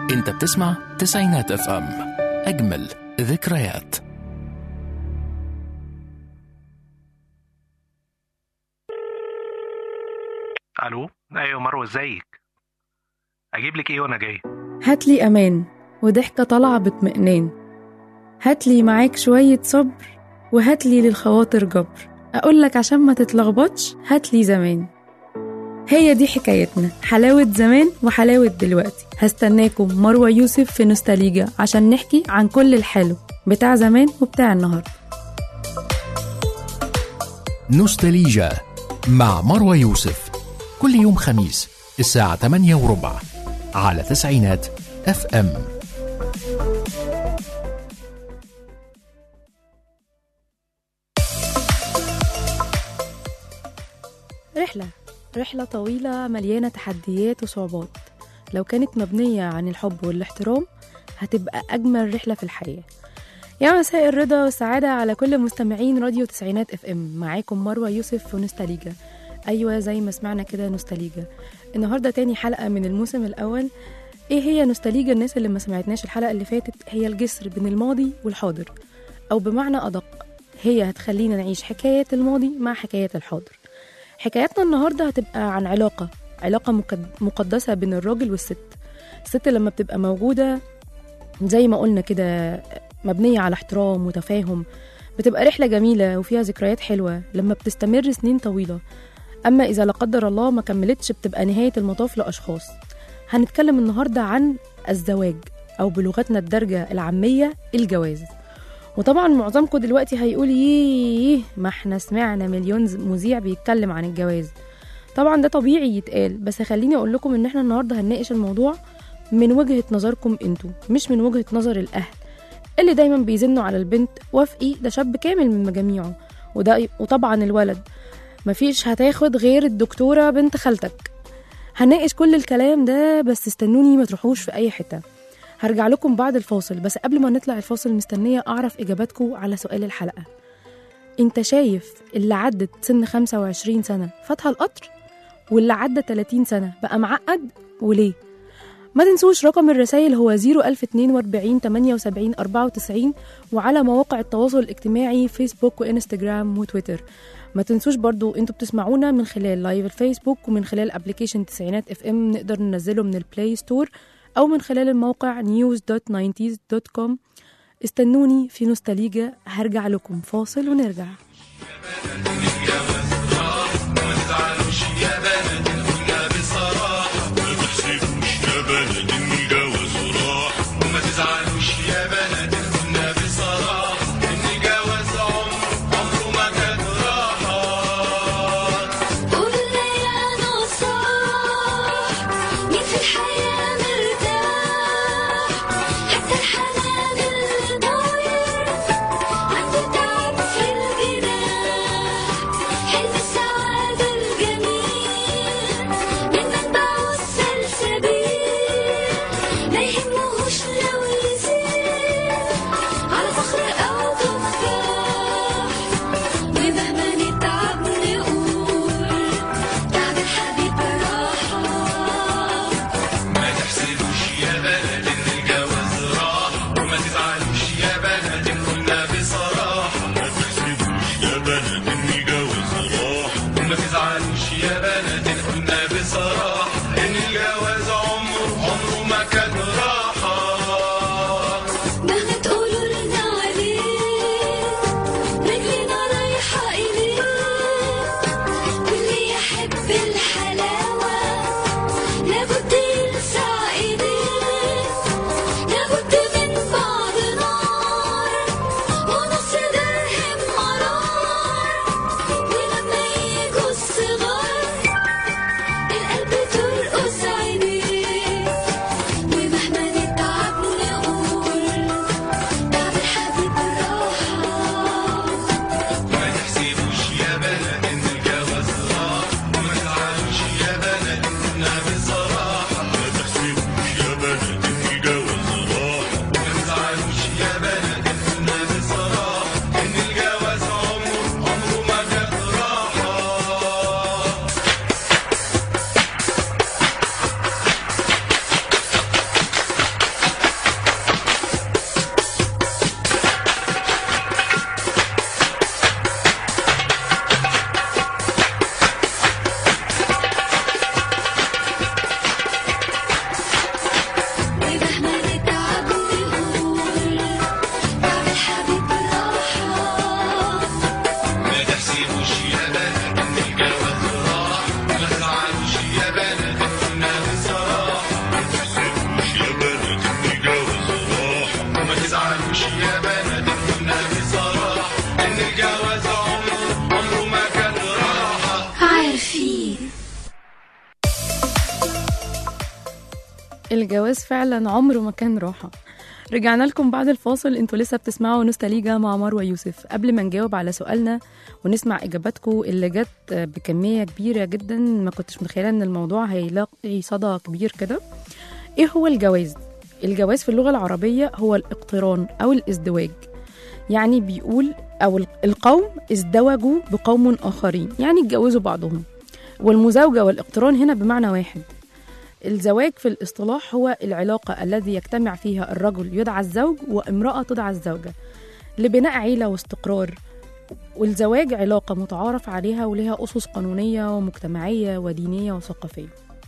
انت بتسمع تسعينات اف ام اجمل ذكريات الو ايوه مروه ازيك اجيب لك ايه وانا جاي هاتلي أمان وضحكة طالعة باطمئنان هاتلي معاك شوية صبر وهاتلي للخواطر جبر أقولك عشان ما تتلخبطش هاتلي زمان هي دي حكايتنا حلاوة زمان وحلاوة دلوقتي هستناكم مروة يوسف في نوستاليجا عشان نحكي عن كل الحلو بتاع زمان وبتاع النهاردة نوستاليجا مع مروى يوسف كل يوم خميس الساعة 8 وربع على تسعينات اف ام رحلة رحلة طويلة مليانة تحديات وصعوبات لو كانت مبنية عن الحب والاحترام هتبقى أجمل رحلة في الحياة يا مساء الرضا والسعادة على كل مستمعين راديو تسعينات اف ام معاكم مروة يوسف في نوستاليجا أيوة زي ما سمعنا كده نوستاليجا النهاردة تاني حلقة من الموسم الأول ايه هي نوستاليجا الناس اللي ما سمعتناش الحلقة اللي فاتت هي الجسر بين الماضي والحاضر أو بمعنى أدق هي هتخلينا نعيش حكاية الماضي مع حكاية الحاضر حكايتنا النهارده هتبقى عن علاقة علاقة مقد- مقدسة بين الراجل والست الست لما بتبقى موجودة زي ما قلنا كده مبنية على احترام وتفاهم بتبقى رحلة جميلة وفيها ذكريات حلوة لما بتستمر سنين طويلة أما إذا لا قدر الله ما كملتش بتبقى نهاية المطاف لأشخاص هنتكلم النهاردة عن الزواج أو بلغتنا الدارجة العامية الجواز وطبعا معظمكم دلوقتي هيقول ييه ما احنا سمعنا مليون ز- مذيع بيتكلم عن الجواز طبعا ده طبيعي يتقال بس خليني اقول لكم ان احنا النهارده هنناقش الموضوع من وجهة نظركم انتوا مش من وجهة نظر الاهل اللي دايما بيزنوا على البنت وافقي ده شاب كامل من مجاميعه وده وطبعا الولد مفيش هتاخد غير الدكتورة بنت خالتك هناقش كل الكلام ده بس استنوني ما تروحوش في اي حته هرجع لكم بعد الفاصل بس قبل ما نطلع الفاصل مستنية أعرف إجاباتكم على سؤال الحلقة أنت شايف اللي عدت سن 25 سنة فاتها القطر واللي عدى 30 سنة بقى معقد وليه؟ ما تنسوش رقم الرسائل هو 01042 78 94 وعلى مواقع التواصل الاجتماعي فيسبوك وانستجرام وتويتر ما تنسوش برضو انتوا بتسمعونا من خلال لايف الفيسبوك ومن خلال ابلكيشن تسعينات اف ام نقدر ننزله من البلاي ستور أو من خلال الموقع news.90s.com استنوني في نوستاليجا هرجع لكم فاصل ونرجع قولنا يا نصاح مين في الحياة مرتاح حتى الحنان الضايع عنده تعب في الجناح حلم السعادة الجميل من منبعه السلسبيل ما يهمهوش لو يزيد على فخر أو تفاح ومهما نتعب نقول تعب الحبيب راحة ما تحسبوش يا بلد ان الجواز راح وما تزعلوش يا بلد ان قلنا بصراحة ما تحسبوش يا بلد ان الجواز راح وما تزعلوش يا بلد ان قلنا بصراحة ان الجواز عمره عمره ما كان راحة مهما تقولوا لنا عليه رجلنا رايحة إليه واللي يحب الحلاوة لابد يلسع إيديه لابد من بعض نار ونص درهم مرار ولما يجوا الصغار القلب ترقص عينيه ومهما نتعب نقول تعب الحبيب راحة ما تحسبوش يا بلد ان الجواز راح وما تزعلوش يا الجواز فعلا عمره ما كان راحة رجعنا لكم بعد الفاصل انتوا لسه بتسمعوا نوستاليجا مع مروة يوسف قبل ما نجاوب على سؤالنا ونسمع اجاباتكم اللي جت بكمية كبيرة جدا ما كنتش متخيلة ان الموضوع هيلاقي صدى كبير كده ايه هو الجواز الجواز في اللغة العربية هو الاقتران او الازدواج يعني بيقول او القوم ازدوجوا بقوم اخرين يعني اتجوزوا بعضهم والمزاوجة والاقتران هنا بمعنى واحد الزواج في الاصطلاح هو العلاقة الذي يجتمع فيها الرجل يدعى الزوج وامرأة تدعى الزوجة لبناء عيلة واستقرار والزواج علاقة متعارف عليها ولها أسس قانونية ومجتمعية ودينية وثقافية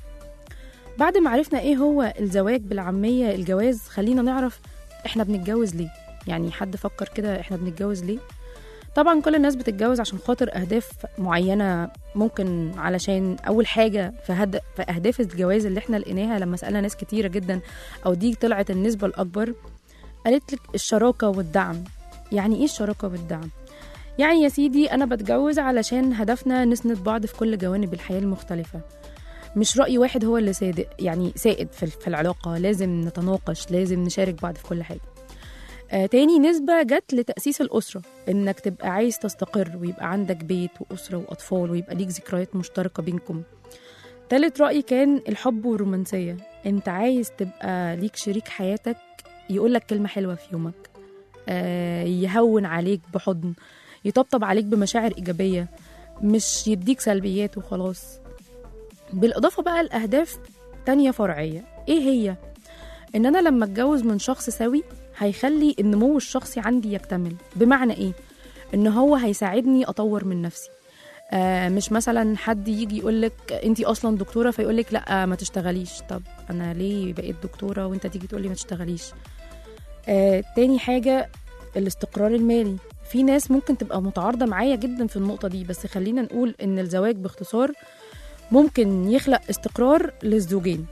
بعد ما عرفنا ايه هو الزواج بالعامية الجواز خلينا نعرف احنا بنتجوز ليه يعني حد فكر كده احنا بنتجوز ليه طبعا كل الناس بتتجوز عشان خاطر اهداف معينه ممكن علشان اول حاجه في, هد... في اهداف الجواز اللي احنا لقيناها لما سالنا ناس كتيره جدا او دي طلعت النسبه الاكبر قالت لك الشراكه والدعم يعني ايه الشراكه والدعم يعني يا سيدي انا بتجوز علشان هدفنا نسند بعض في كل جوانب الحياه المختلفه مش رأي واحد هو اللي صادق يعني سائد في في العلاقة لازم نتناقش لازم نشارك بعض في كل حاجة آه تاني نسبة جت لتأسيس الأسرة إنك تبقى عايز تستقر ويبقى عندك بيت وأسرة وأطفال ويبقى ليك ذكريات مشتركة بينكم تالت رأي كان الحب والرومانسية أنت عايز تبقى ليك شريك حياتك يقولك كلمة حلوة في يومك آه يهون عليك بحضن يطبطب عليك بمشاعر إيجابية مش يديك سلبيات وخلاص بالإضافة بقى لأهداف تانية فرعية إيه هي؟ إن أنا لما أتجوز من شخص سوي هيخلي النمو الشخصي عندي يكتمل بمعنى إيه؟ إن هو هيساعدني أطور من نفسي آه مش مثلا حد يجي يقولك انت اصلا دكتوره فيقولك لا ما تشتغليش طب انا ليه بقيت دكتوره وانت تيجي تقولي ما تشتغليش آه تاني حاجه الاستقرار المالي في ناس ممكن تبقى متعارضه معايا جدا في النقطه دي بس خلينا نقول ان الزواج باختصار ممكن يخلق استقرار للزوجين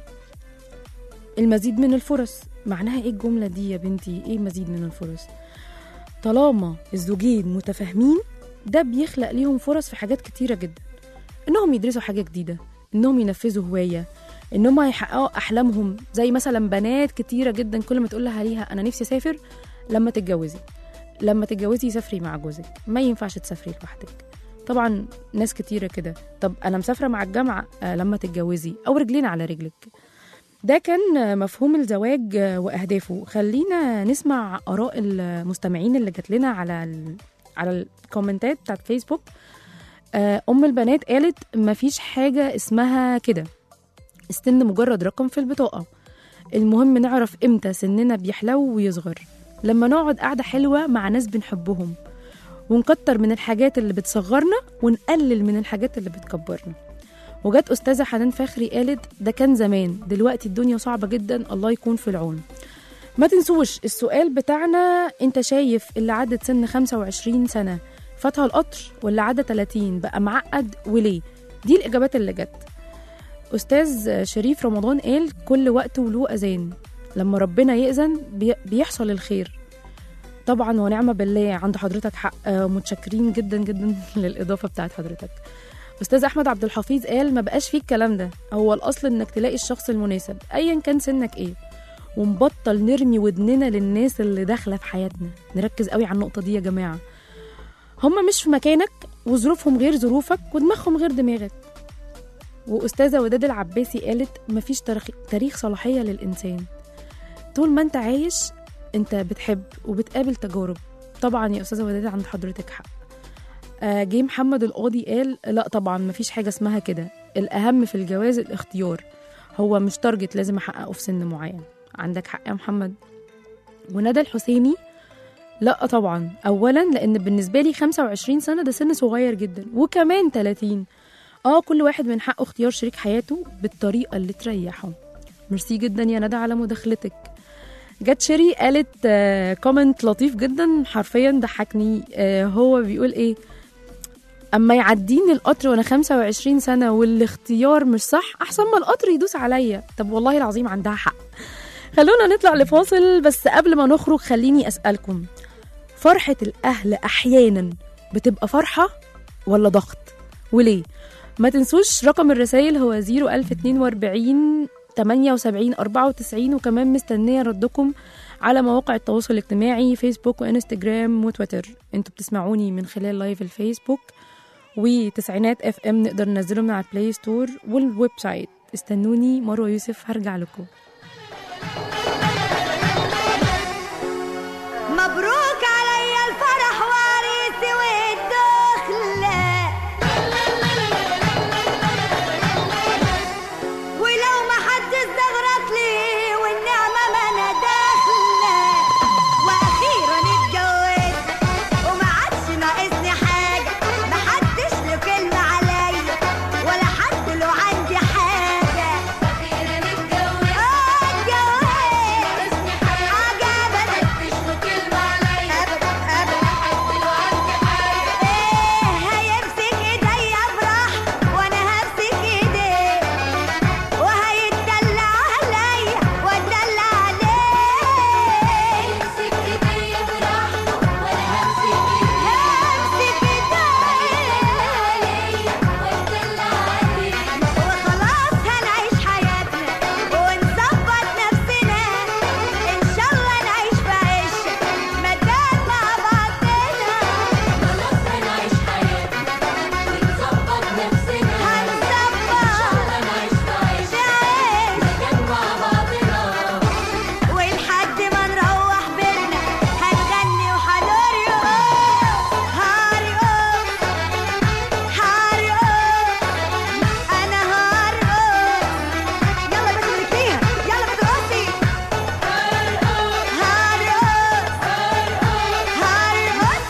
المزيد من الفرص معناها ايه الجمله دي يا بنتي ايه مزيد من الفرص طالما الزوجين متفاهمين ده بيخلق ليهم فرص في حاجات كتيره جدا انهم يدرسوا حاجه جديده انهم ينفذوا هوايه انهم يحققوا احلامهم زي مثلا بنات كتيره جدا كل ما تقول لها ليها انا نفسي اسافر لما تتجوزي لما تتجوزي سافري مع جوزك ما ينفعش تسافري لوحدك طبعا ناس كتيره كده طب انا مسافره مع الجامعه آه لما تتجوزي او رجلين على رجلك ده كان مفهوم الزواج واهدافه خلينا نسمع اراء المستمعين اللي جات لنا على ال... على الكومنتات بتاعت فيسبوك آه، ام البنات قالت مفيش حاجه اسمها كده السن مجرد رقم في البطاقه المهم نعرف امتى سننا بيحلو ويصغر لما نقعد قعده حلوه مع ناس بنحبهم ونكتر من الحاجات اللي بتصغرنا ونقلل من الحاجات اللي بتكبرنا وجت أستاذة حنان فخري قالت ده كان زمان دلوقتي الدنيا صعبة جدا الله يكون في العون ما تنسوش السؤال بتاعنا انت شايف اللي عدت سن 25 سنة فاتها القطر ولا عدى 30 بقى معقد وليه دي الإجابات اللي جت أستاذ شريف رمضان قال كل وقت وله أذان لما ربنا يأذن بي- بيحصل الخير طبعا ونعم بالله عند حضرتك حق آه، متشكرين جدا جدا للإضافة بتاعت حضرتك استاذ احمد عبد الحفيظ قال ما بقاش فيه الكلام ده هو الاصل انك تلاقي الشخص المناسب ايا كان سنك ايه ونبطل نرمي ودننا للناس اللي داخله في حياتنا نركز قوي على النقطه دي يا جماعه هم مش في مكانك وظروفهم غير ظروفك ودماغهم غير دماغك واستاذه وداد العباسي قالت مفيش تاريخ, تاريخ صلاحيه للانسان طول ما انت عايش انت بتحب وبتقابل تجارب طبعا يا استاذه وداد عند حضرتك حق آه، جه محمد القاضي قال لا طبعا مفيش حاجة اسمها كده الأهم في الجواز الاختيار هو مش تارجت لازم أحققه في سن معين عندك حق يا محمد وندى الحسيني لا طبعا أولا لأن بالنسبة لي 25 سنة ده سن صغير جدا وكمان 30 اه كل واحد من حقه اختيار شريك حياته بالطريقة اللي تريحه ميرسي جدا يا ندى على مداخلتك جت شيري قالت آه كومنت لطيف جدا حرفيا ضحكني آه هو بيقول ايه اما يعديني القطر وانا 25 سنه والاختيار مش صح احسن ما القطر يدوس عليا طب والله العظيم عندها حق خلونا نطلع لفاصل بس قبل ما نخرج خليني اسالكم فرحه الاهل احيانا بتبقى فرحه ولا ضغط وليه ما تنسوش رقم الرسائل هو 01042 78 94 وكمان مستنية ردكم على مواقع التواصل الاجتماعي فيسبوك وانستجرام وتويتر انتوا بتسمعوني من خلال لايف الفيسبوك وتسعينات اف ام نقدر ننزله من على البلاي ستور والويب سايت استنوني مروه يوسف هرجع لكم مبروك عليا الفرح وعريسي والدخلة ولو ما حد استغرق لي والنعمة ما انا داخلة واخيرا اتجوزت وما عادش ناقصني حاجة ما حدش له كلمة عليا ولا حد له عندي حاجة أخيرا اتجوزت اه اتجوزت ناقصني حاجة عجبك مفيش له كلمة عليا أبدا أبدا حد له عندي حاجة ايه هيمسك ايديا افرح وانا همسك ايديه وهيتدلع عليا واتدلع عليه امسك ايديا براحته ولا همسك ايديا همسك ايديا عليا واتدلع عليك وخلاص هنعيش حياتنا ونظبط نفسنا ان شاء الله نعيش في عيشة مدام مع بعضنا خلاص هنعيش حياتنا ونظبط نفسنا هنظبط ان شاء الله نعيش في عيشة نعيش مكان مع بعضنا ولحد ما نروح بيتنا هنغني وهنرقص هرقص هرقص انا هرقص يلا بس نركيها يلا بترقصي هرقص هرقص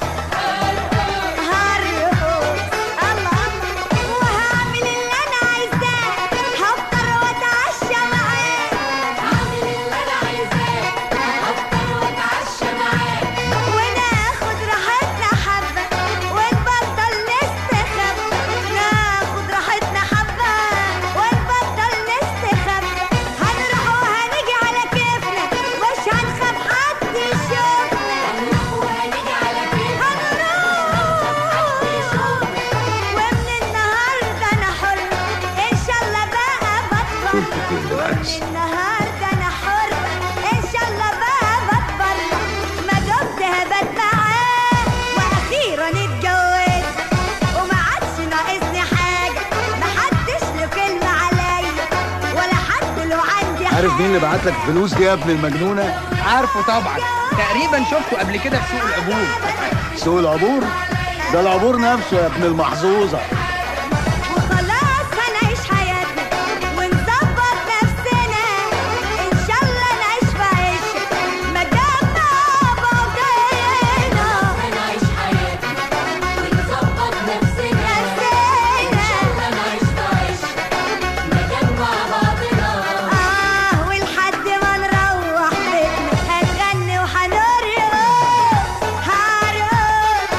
هرقص الله وهعمل اللي انا عايزاه هفطر واتعشى معاه هعمل اللي انا عايزاه هفطر واتعشى معاك وناخد راحتنا حبة ونبطل نستخبى ناخد راحتنا حبة ونبطل نستخبى هنروح وهنيجي على كيفنا مش هنخاف حد يشوفنا هنروح وهنيجي على كيفنا هنروح ومن النهاردة أنا حر إن شاء الله بقى بطل ومن النهاردة أنا حر إن شاء الله بقى بطل ما دمت هبت معاه وأخيرا اتجوزت وما عادش ناقصني حاجة ما حدش له كلمة عليا ولا حد له عندي حاجة عارف مين اللي بعت لك الفلوس دي يا ابن المجنونه عارفه طبعا تقريبا شفته قبل كده في سوق العبور سوق العبور ده العبور نفسه يا ابن المحظوظه وخلاص هنعيش حياتنا ونظبط نفسنا ان شاء الله نعيش في عيشة مدام مع بعضنا هنعيش حياتنا ونظبط نفسنا ان شاء الله نعيش في عيشة مكان مع بعضنا اه ولحد ما نروح بيتنا هنغني وهنرقص هرقص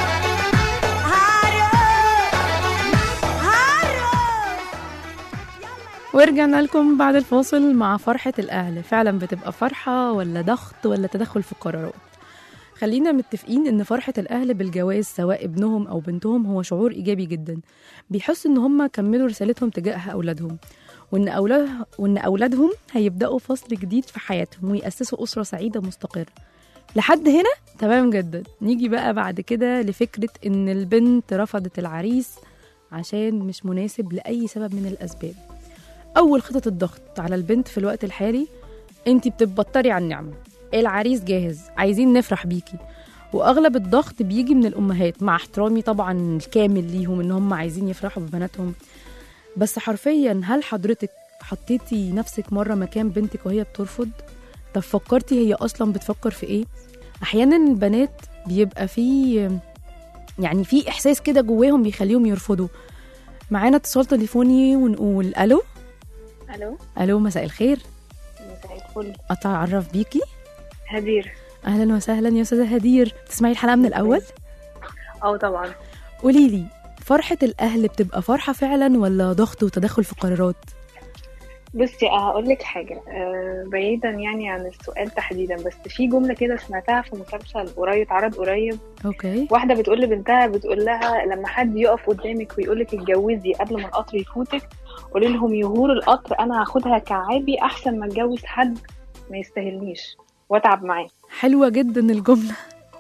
هرقص هرقص ورجعنا لكم بعد الفاصل مع فرحة الأهل فعلا بتبقى فرحة ولا ضغط ولا تدخل في القرارات خلينا متفقين ان فرحة الأهل بالجواز سواء ابنهم أو بنتهم هو شعور إيجابي جدا بيحسوا ان هم كملوا رسالتهم تجاه أولادهم وان أولاد وان أولادهم هيبدأوا فصل جديد في حياتهم ويأسسوا أسرة سعيدة مستقرة لحد هنا تمام جدا نيجي بقى بعد كده لفكرة ان البنت رفضت العريس عشان مش مناسب لأي سبب من الأسباب أول خطط الضغط على البنت في الوقت الحالي انت بتبطري عن النعمة العريس جاهز عايزين نفرح بيكي واغلب الضغط بيجي من الامهات مع احترامي طبعا الكامل ليهم ان هم عايزين يفرحوا ببناتهم بس حرفيا هل حضرتك حطيتي نفسك مره مكان بنتك وهي بترفض طب فكرتي هي اصلا بتفكر في ايه احيانا البنات بيبقى في يعني في احساس كده جواهم بيخليهم يرفضوا معانا اتصال تليفوني ونقول الو الو الو مساء الخير مساء الفل اتعرف بيكي هدير اهلا وسهلا يا استاذه هدير تسمعي الحلقه من الاول اه طبعا قولي لي فرحه الاهل بتبقى فرحه فعلا ولا ضغط وتدخل في قرارات بصي هقول لك حاجه آه بعيدا يعني عن السؤال تحديدا بس في جمله كده سمعتها في مسلسل قريب اتعرض قريب اوكي واحده بتقول لبنتها بتقول لها لما حد يقف قدامك ويقول لك اتجوزي قبل ما القطر يفوتك قولي لهم يهور القطر انا هاخدها كعابي احسن ما اتجوز حد ما يستاهلنيش واتعب معاه حلوة جدا الجملة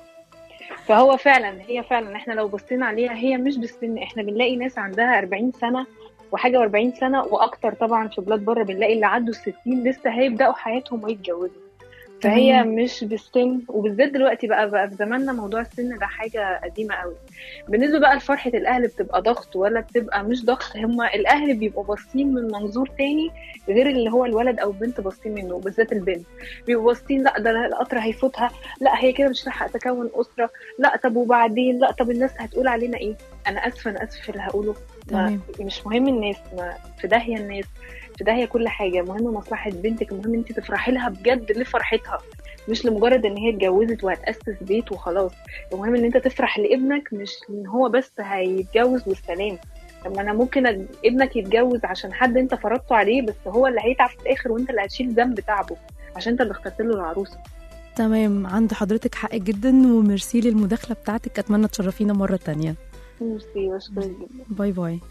فهو فعلا هي فعلا احنا لو بصينا عليها هي مش بالسن احنا بنلاقي ناس عندها 40 سنه وحاجه و40 سنه واكتر طبعا في بلاد بره بنلاقي اللي عدوا ال 60 لسه هيبداوا حياتهم ويتجوزوا فهي تمام. مش بالسن وبالذات دلوقتي بقى بقى في زماننا موضوع السن ده حاجه قديمه قوي بالنسبه بقى لفرحه الاهل بتبقى ضغط ولا بتبقى مش ضغط هما الاهل بيبقوا باصين من منظور تاني غير اللي هو الولد او البنت باصين منه بالذات البنت بيبقوا باصين لا ده القطر هيفوتها لا هي كده مش هتلحق تكون اسره لا طب وبعدين لا طب الناس هتقول علينا ايه انا اسفه انا اسفه في اللي هقوله ما تمام. مش مهم الناس ما في داهيه الناس في داهيه كل حاجه مهم مصلحه بنتك المهم انت تفرحي لها بجد لفرحتها مش لمجرد ان هي اتجوزت وهتاسس بيت وخلاص المهم ان انت تفرح لابنك مش ان هو بس هيتجوز والسلام طب ما انا ممكن أج- ابنك يتجوز عشان حد انت فرضته عليه بس هو اللي هيتعب في الاخر وانت اللي هتشيل ذنب تعبه عشان انت اللي اخترت له العروسه تمام عند حضرتك حق جدا وميرسي للمداخلة بتاعتك أتمنى تشرفينا مرة تانية ميرسي بشكرك جدا باي باي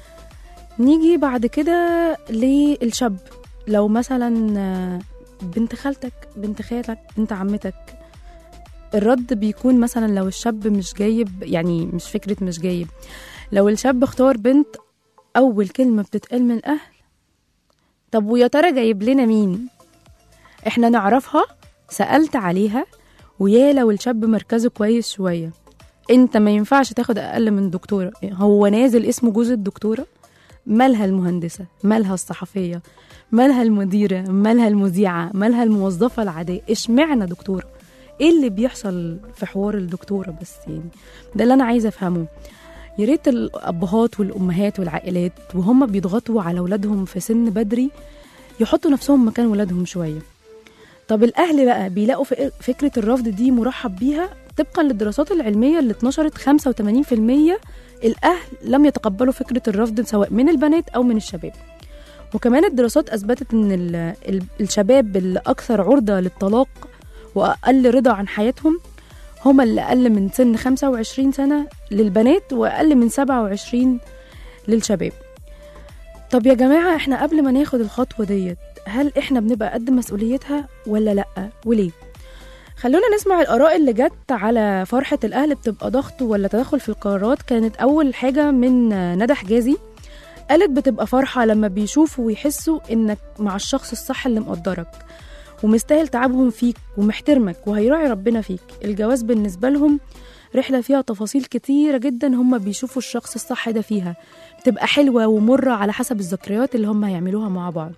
نيجي بعد كده للشاب لو مثلا آه، بنت خالتك بنت خالك بنت عمتك الرد بيكون مثلا لو الشاب مش جايب يعني مش فكرة مش جايب لو الشاب اختار بنت أول كلمة بتتقال من الأهل طب ويا ترى جايب لنا مين احنا نعرفها سألت عليها ويا لو الشاب مركزه كويس شوية انت ما ينفعش تاخد أقل من دكتورة هو نازل اسمه جوز الدكتورة مالها المهندسة مالها الصحفية مالها المديرة مالها المذيعة مالها الموظفة العادية اشمعنى دكتورة ايه اللي بيحصل في حوار الدكتورة بس يعني ده اللي انا عايزة افهمه يا ريت الابهات والامهات والعائلات وهم بيضغطوا على اولادهم في سن بدري يحطوا نفسهم مكان ولادهم شويه طب الاهل بقى بيلاقوا فك- فكره الرفض دي مرحب بيها طبقا للدراسات العلميه اللي اتنشرت 85% الاهل لم يتقبلوا فكره الرفض سواء من البنات او من الشباب وكمان الدراسات اثبتت ان ال- ال- الشباب اللي اكثر عرضه للطلاق واقل رضا عن حياتهم هما اللي اقل من سن 25 سنه للبنات واقل من 27 للشباب طب يا جماعه احنا قبل ما ناخد الخطوه ديت هل احنا بنبقى قد مسؤوليتها ولا لا وليه خلونا نسمع الآراء اللي جت على فرحة الأهل بتبقى ضغط ولا تدخل في القرارات كانت أول حاجة من ندى حجازي قالت بتبقى فرحة لما بيشوفوا ويحسوا إنك مع الشخص الصح اللي مقدرك ومستاهل تعبهم فيك ومحترمك وهيراعي ربنا فيك الجواز بالنسبة لهم رحلة فيها تفاصيل كتيرة جدا هم بيشوفوا الشخص الصح ده فيها بتبقى حلوة ومرة على حسب الذكريات اللي هم هيعملوها مع بعض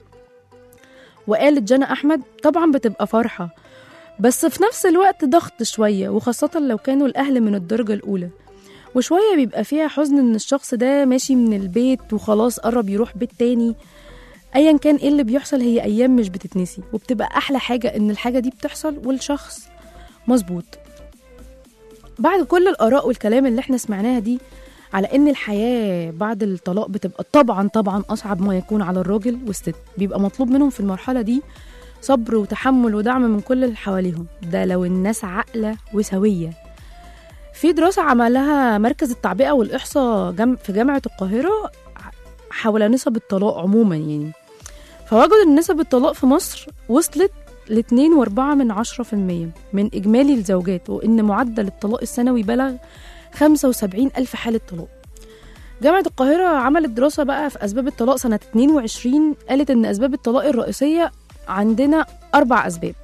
وقالت جنى أحمد طبعا بتبقى فرحة بس في نفس الوقت ضغط شوية وخاصة لو كانوا الأهل من الدرجة الأولى وشوية بيبقى فيها حزن إن الشخص ده ماشي من البيت وخلاص قرب يروح بيت تاني أيا كان إيه اللي بيحصل هي أيام مش بتتنسي وبتبقى أحلى حاجة إن الحاجة دي بتحصل والشخص مظبوط بعد كل الآراء والكلام اللي احنا سمعناها دي على ان الحياه بعد الطلاق بتبقى طبعا طبعا اصعب ما يكون على الراجل والست بيبقى مطلوب منهم في المرحله دي صبر وتحمل ودعم من كل اللي حواليهم ده لو الناس عاقله وسويه في دراسة عملها مركز التعبئة والإحصاء جم في جامعة القاهرة حول نسب الطلاق عموما يعني فوجدوا ان نسب الطلاق في مصر وصلت ل 2.4 من 10% من إجمالي الزوجات وإن معدل الطلاق السنوي بلغ 75 ألف حالة طلاق جامعة القاهرة عملت دراسة بقى في أسباب الطلاق سنة 22 قالت إن أسباب الطلاق الرئيسية عندنا أربع أسباب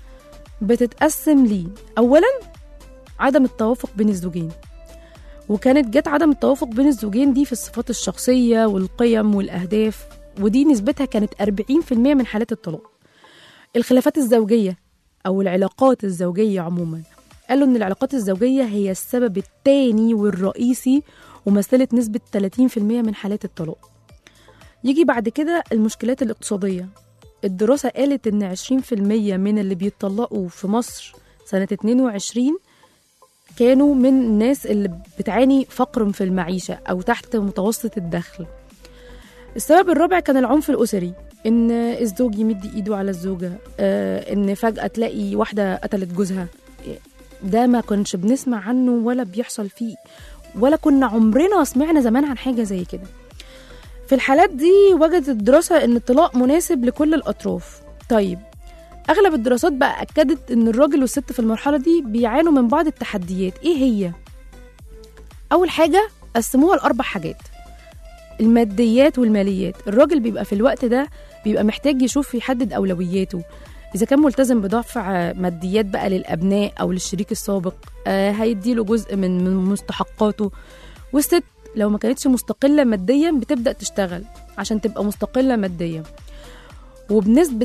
بتتقسم لي أولا عدم التوافق بين الزوجين وكانت جت عدم التوافق بين الزوجين دي في الصفات الشخصية والقيم والأهداف ودي نسبتها كانت 40% من حالات الطلاق الخلافات الزوجية أو العلاقات الزوجية عموما قالوا إن العلاقات الزوجية هي السبب الثاني والرئيسي ومثلت نسبة 30% من حالات الطلاق يجي بعد كده المشكلات الاقتصادية الدراسة قالت إن 20% من اللي بيتطلقوا في مصر سنة 22 كانوا من الناس اللي بتعاني فقر في المعيشة أو تحت متوسط الدخل السبب الرابع كان العنف الأسري إن الزوج يمد إيده على الزوجة آه إن فجأة تلاقي واحدة قتلت جوزها ده ما كنش بنسمع عنه ولا بيحصل فيه ولا كنا عمرنا سمعنا زمان عن حاجة زي كده في الحالات دي وجدت الدراسة ان الطلاق مناسب لكل الاطراف طيب اغلب الدراسات بقى اكدت ان الراجل والست في المرحلة دي بيعانوا من بعض التحديات ايه هي اول حاجة قسموها لاربع حاجات الماديات والماليات الراجل بيبقى في الوقت ده بيبقى محتاج يشوف يحدد اولوياته اذا كان ملتزم بدفع ماديات بقى للابناء او للشريك السابق آه هيديله جزء من من مستحقاته والست لو ما كانتش مستقله ماديا بتبدا تشتغل عشان تبقى مستقله ماديا وبنسبة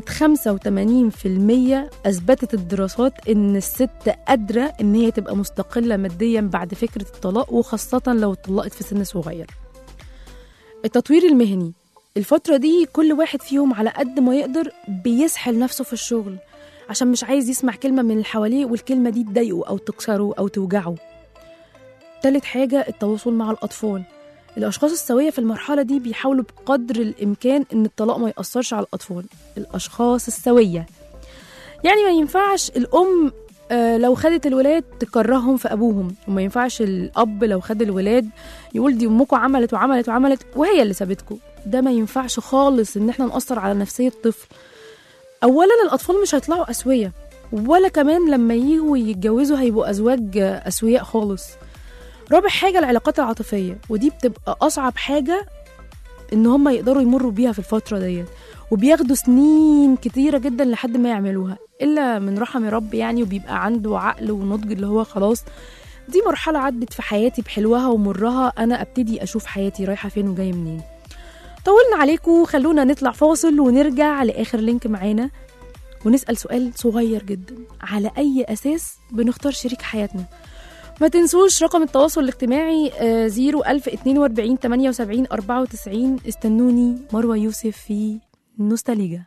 85% أثبتت الدراسات إن الست قادرة إن هي تبقى مستقلة ماديا بعد فكرة الطلاق وخاصة لو اتطلقت في سن صغير التطوير المهني الفترة دي كل واحد فيهم على قد ما يقدر بيسحل نفسه في الشغل عشان مش عايز يسمع كلمة من اللي حواليه والكلمة دي تضايقه أو تكسره أو توجعه تالت حاجة التواصل مع الأطفال الأشخاص السوية في المرحلة دي بيحاولوا بقدر الإمكان إن الطلاق ما يأثرش على الأطفال الأشخاص السوية يعني ما ينفعش الأم آه، لو خدت الولاد تكرههم في أبوهم وما ينفعش الأب لو خد الولاد يقول دي أمكم عملت وعملت وعملت وهي اللي سابتكم ده ما ينفعش خالص إن احنا نأثر على نفسية الطفل أولا الأطفال مش هيطلعوا أسوية ولا كمان لما يجوا يتجوزوا هيبقوا أزواج آه، أسوياء خالص رابع حاجة العلاقات العاطفية ودي بتبقى أصعب حاجة إن هم يقدروا يمروا بيها في الفترة ديت وبياخدوا سنين كتيرة جدا لحد ما يعملوها إلا من رحم رب يعني وبيبقى عنده عقل ونضج اللي هو خلاص دي مرحلة عدت في حياتي بحلوها ومرها أنا أبتدي أشوف حياتي رايحة فين وجاية منين طولنا عليكم خلونا نطلع فاصل ونرجع لآخر لينك معانا ونسأل سؤال صغير جدا على أي أساس بنختار شريك حياتنا ما تنسوش رقم التواصل الاجتماعي آه، 01042 78 94 استنوني مروة يوسف في نوستاليجا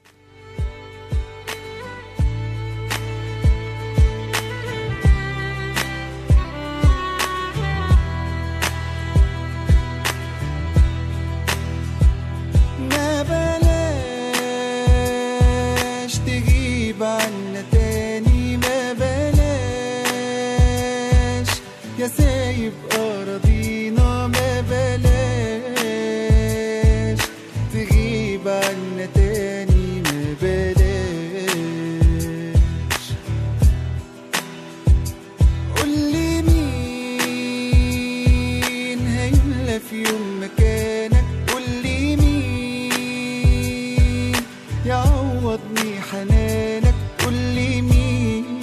ما بلاش تجيب عنا تاني ما بلاش يا سايب أراضينا ما بلاش تغيب عنا تاني ما بلاش قولي مين هيملى في يوم مكانك قولي مين يعوضني حنانك قولي مين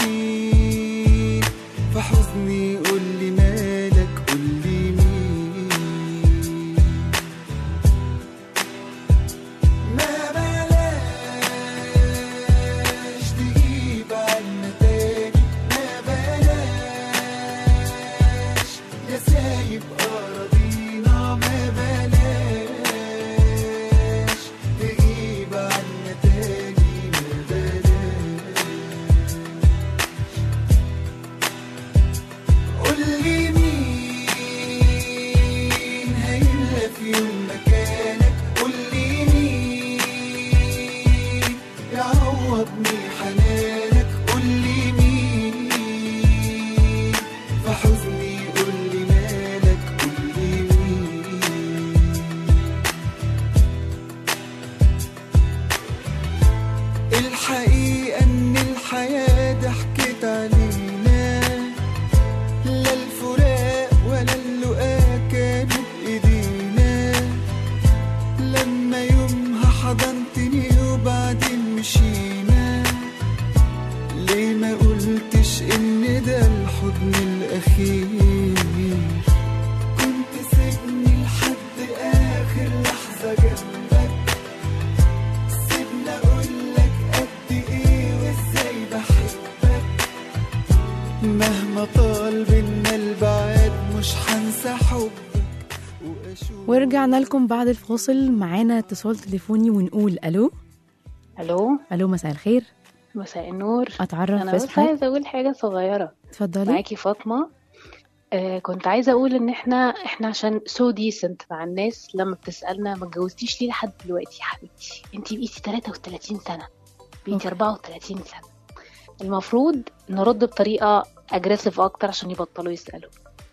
في حزني قولي مالك قولي مين ما بلاش تجيب عنا تاني ما بلاش يا سايب أراضينا ما بلاش تجيب عنا تاني ما بلاش قولي مين هيملى في يوم مكانك قولي مين يعوضني حنانك قولي مين في حزني قولي مالك قولي مين الحقيقة إن الحياة ضحكت علينا لا الفراق ولا اللقاء كانوا بإيدينا لما يومها حضنتني وبعدين مشينا ليه ما قلتش إن ده الحضن الأخير كنت سيبني لحد آخر لحظة جنبك سيبني أقولك قد إيه وإزاي بحبك مهما طال بينا البعاد مش هنسى حبك وأشوف ورجعنا لكم بعد الفاصل معانا اتصال تليفوني ونقول ألو الو ألو مساء الخير مساء النور أتعرف انا بس باسمك عايزه اقول حاجه صغيره اتفضلي معاكي فاطمه آه كنت عايزه اقول ان احنا احنا عشان سو ديسنت مع الناس لما بتسالنا ما اتجوزتيش ليه لحد دلوقتي يا حبيبتي انت بقيتي 33 سنه بقيتي 34 سنه المفروض نرد بطريقه اجريسيف اكتر عشان يبطلوا يسالوا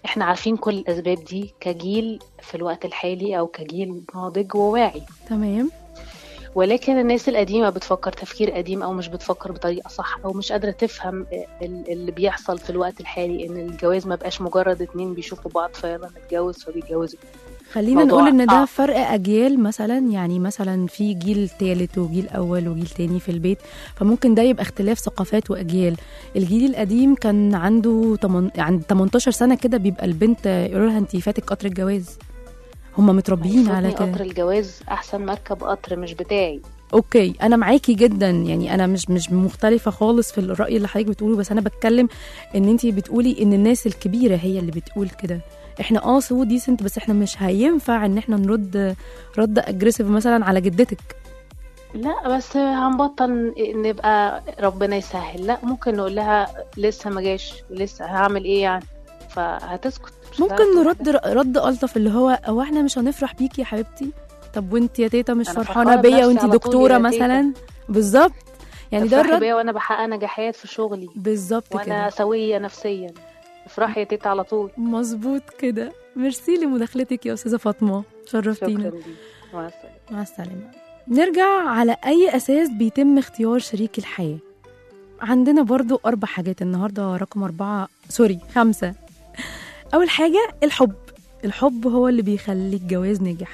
احنا عارفين كل الاسباب دي كجيل في الوقت الحالي او كجيل ناضج وواعي تمام ولكن الناس القديمة بتفكر تفكير قديم أو مش بتفكر بطريقة صح أو مش قادرة تفهم ال- اللي بيحصل في الوقت الحالي إن الجواز ما بقاش مجرد اتنين بيشوفوا بعض فيلا نتجوز فبيتجوزوا خلينا موضوع- نقول ان ده آه. فرق اجيال مثلا يعني مثلا في جيل تالت وجيل اول وجيل تاني في البيت فممكن ده يبقى اختلاف ثقافات واجيال الجيل القديم كان عنده تمن... عند 18 سنه كده بيبقى البنت يقولوا لها انت فاتك قطر الجواز هم متربيين على يفوتني كده قطر الجواز أحسن مركب قطر مش بتاعي اوكي انا معاكي جدا يعني انا مش مش مختلفه خالص في الراي اللي حضرتك بتقوله بس انا بتكلم ان انت بتقولي ان الناس الكبيره هي اللي بتقول كده احنا اه سو ديسنت بس احنا مش هينفع ان احنا نرد رد اجريسيف مثلا على جدتك لا بس هنبطل نبقى ربنا يسهل لا ممكن نقول لها لسه ما جاش لسه هعمل ايه يعني فهتسكت مش هتعرف ممكن تقول نرد رد الطف اللي هو هو احنا مش هنفرح بيكي يا حبيبتي طب وانت يا تيتا مش أنا فرحانه فرحانة بيا بنفسي وانت على طول دكتوره يا تيتا. مثلا بالظبط يعني ده افرحي الرد بيا وانا بحقق نجاحات في شغلي بالظبط وانا كده سويه نفسيا افرحي يا تيتا على طول مظبوط كده ميرسي لمداخلتك يا استاذه فاطمه شرفتينا شكرا ليك مع السلامه مع السلامة نرجع على أي أساس بيتم اختيار شريك الحياة عندنا برضو أربع حاجات النهاردة رقم أربعة سوري خمسة أول حاجة الحب الحب هو اللي بيخليك جواز ناجح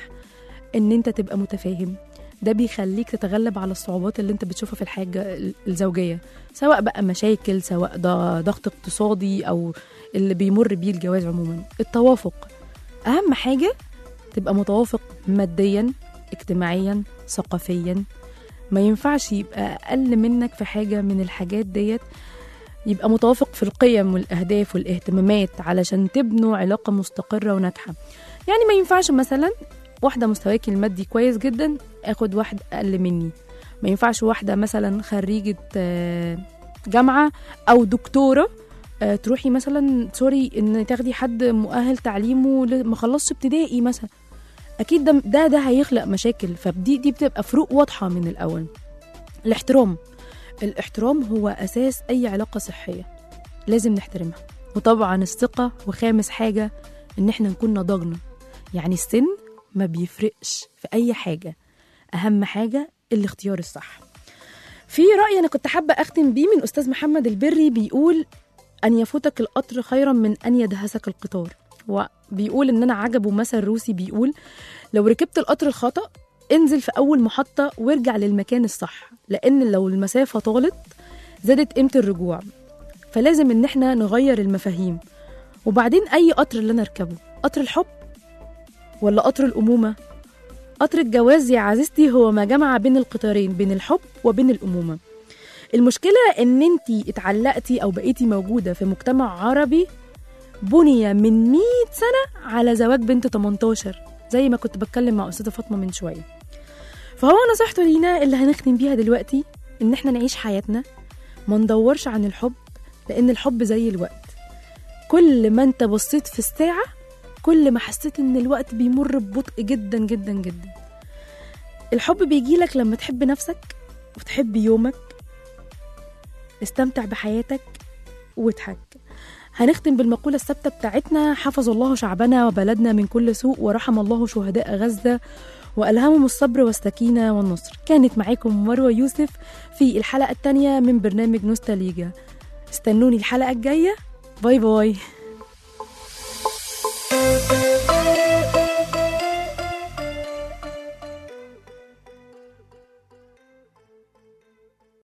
إن أنت تبقى متفاهم ده بيخليك تتغلب على الصعوبات اللي انت بتشوفها في الحاجة ال- الزوجية سواء بقى مشاكل سواء ده ضغط اقتصادي أو اللي بيمر بيه الجواز عموما التوافق أهم حاجة تبقى متوافق ماديا اجتماعيا ثقافيا ما ينفعش يبقى اقل منك في حاجه من الحاجات ديت يبقى متوافق في القيم والاهداف والاهتمامات علشان تبنوا علاقه مستقره وناجحه يعني ما ينفعش مثلا واحده مستواكي المادي كويس جدا اخد واحد اقل مني ما ينفعش واحده مثلا خريجه آه، جامعه او دكتوره آه، تروحي مثلا سوري ان تاخدي حد مؤهل تعليمه ل- ما خلصش ابتدائي مثلا اكيد ده ده, ده هيخلق مشاكل فدي دي بتبقى فروق واضحه من الاول الاحترام الاحترام هو اساس اي علاقه صحيه لازم نحترمها وطبعا الثقه وخامس حاجه ان احنا نكون نضجنا يعني السن ما بيفرقش في اي حاجه اهم حاجه الاختيار الصح في راي انا كنت حابه اختم بيه من استاذ محمد البري بيقول ان يفوتك القطر خيرا من ان يدهسك القطار وبيقول ان انا عجبه مثل روسي بيقول لو ركبت القطر الخطأ انزل في أول محطة وارجع للمكان الصح لأن لو المسافة طالت زادت قيمة الرجوع فلازم إن احنا نغير المفاهيم وبعدين أي قطر اللي أنا أركبه قطر الحب ولا قطر الأمومة قطر الجواز يا عزيزتي هو ما جمع بين القطارين بين الحب وبين الأمومة المشكلة إن انتي اتعلقتي أو بقيتي موجودة في مجتمع عربي بني من 100 سنة على زواج بنت 18 زي ما كنت بتكلم مع أستاذة فاطمة من شوية فهو نصيحته لينا اللي هنختم بيها دلوقتي إن احنا نعيش حياتنا ما ندورش عن الحب لأن الحب زي الوقت كل ما انت بصيت في الساعة كل ما حسيت إن الوقت بيمر ببطء جدا جدا جدا الحب بيجيلك لما تحب نفسك وتحب يومك استمتع بحياتك واضحك هنختم بالمقولة الثابتة بتاعتنا حفظ الله شعبنا وبلدنا من كل سوء ورحم الله شهداء غزة وألهمهم الصبر والسكينة والنصر كانت معاكم مروة يوسف في الحلقة الثانية من برنامج نوستاليجا استنوني الحلقة الجاية باي باي